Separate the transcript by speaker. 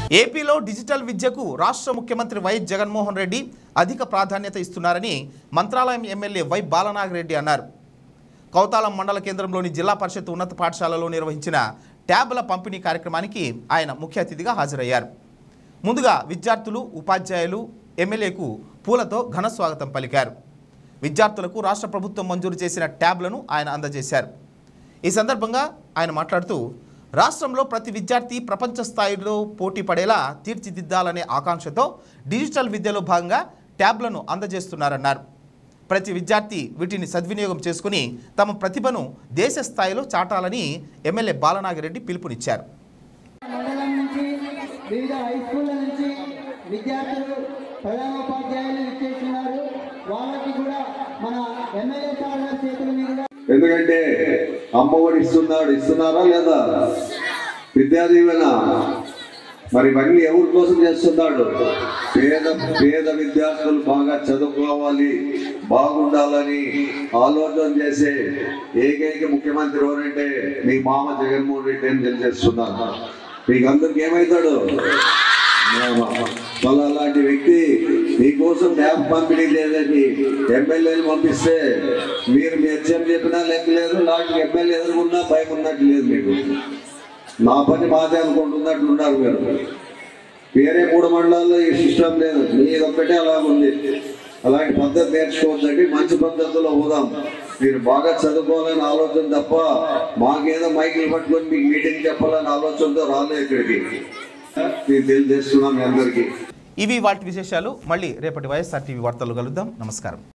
Speaker 1: ఏపీలో డిజిటల్ విద్యకు రాష్ట్ర ముఖ్యమంత్రి వైఎస్ జగన్మోహన్ రెడ్డి అధిక ప్రాధాన్యత ఇస్తున్నారని మంత్రాలయం ఎమ్మెల్యే వై బాలనాగరెడ్డి అన్నారు కౌతాలం మండల కేంద్రంలోని జిల్లా పరిషత్ ఉన్నత పాఠశాలలో నిర్వహించిన ట్యాబ్ల పంపిణీ కార్యక్రమానికి ఆయన ముఖ్య అతిథిగా హాజరయ్యారు ముందుగా విద్యార్థులు ఉపాధ్యాయులు ఎమ్మెల్యేకు పూలతో ఘన స్వాగతం పలికారు విద్యార్థులకు రాష్ట్ర ప్రభుత్వం మంజూరు చేసిన ట్యాబ్లను ఆయన అందజేశారు ఈ సందర్భంగా ఆయన మాట్లాడుతూ రాష్ట్రంలో ప్రతి విద్యార్థి ప్రపంచ స్థాయిలో పోటీ పడేలా తీర్చిదిద్దాలనే ఆకాంక్షతో డిజిటల్ విద్యలో భాగంగా ట్యాబ్లను అందజేస్తున్నారన్నారు ప్రతి విద్యార్థి వీటిని సద్వినియోగం చేసుకుని తమ ప్రతిభను దేశ స్థాయిలో చాటాలని ఎమ్మెల్యే బాలనాగిరెడ్డి పిలుపునిచ్చారు
Speaker 2: మండలం నుంచి వివిధ హై స్కూళ్ళ నుంచి విద్యార్థులు ప్రధానోపాధ్యాయులు ఇచ్చేస్తున్నారు వాళ్ళకి కూడా మన ఎమ్మెల్యే సార్ గారి చేతుల మీదుగా
Speaker 3: ఎందుకంటే అమ్మఒడి ఇస్తున్నాడు ఇస్తున్నారా లేదా విద్యా దీవెన మరి ఇవన్నీ ఎవరి కోసం చేస్తున్నాడు పేద పేద విద్యార్థులు బాగా చదువుకోవాలి బాగుండాలని ఆలోచన చేసే ఏకైక ముఖ్యమంత్రి ఎవరంటే మీ మామ జగన్మోహన్ రెడ్డి అని తెలియజేస్తున్నాను మీకు అందరికి ఏమవుతాడు మళ్ళీ అలాంటి వ్యక్తి మీకోసం ట్యాబ్ పంపిణీ లేదని ఎమ్మెల్యేలు పంపిస్తే మీరు మీ హెచ్ఎం చెప్పినా లెక్క లేదు నాకు ఎమ్మెల్యే ఎదురుకున్నా భయం ఉన్నట్టు లేదు మీకు నా పని మాదే అనుకుంటున్నట్లు ఉన్నారు మీరు వేరే మూడు మండలాల్లో ఈ సిస్టమ్ లేదు మీది ఒక్కటే అలాగుంది అలాంటి పద్ధతి నేర్చుకోవద్దండి మంచి పద్ధతిలో పోదాం మీరు బాగా చదువుకోవాలని ఆలోచన తప్ప మాకేదో మైకులు పట్టుకొని మీకు మీటింగ్ చెప్పాలని ఆలోచనతో రాలేదు ఇక్కడికి నేను తెలియజేస్తున్నాం మీ అందరికీ
Speaker 1: ఇవి వాటి విశేషాలు మళ్ళీ రేపటి వైఎస్ఆర్ టీవీ వార్తలు కలుద్దాం నమస్కారం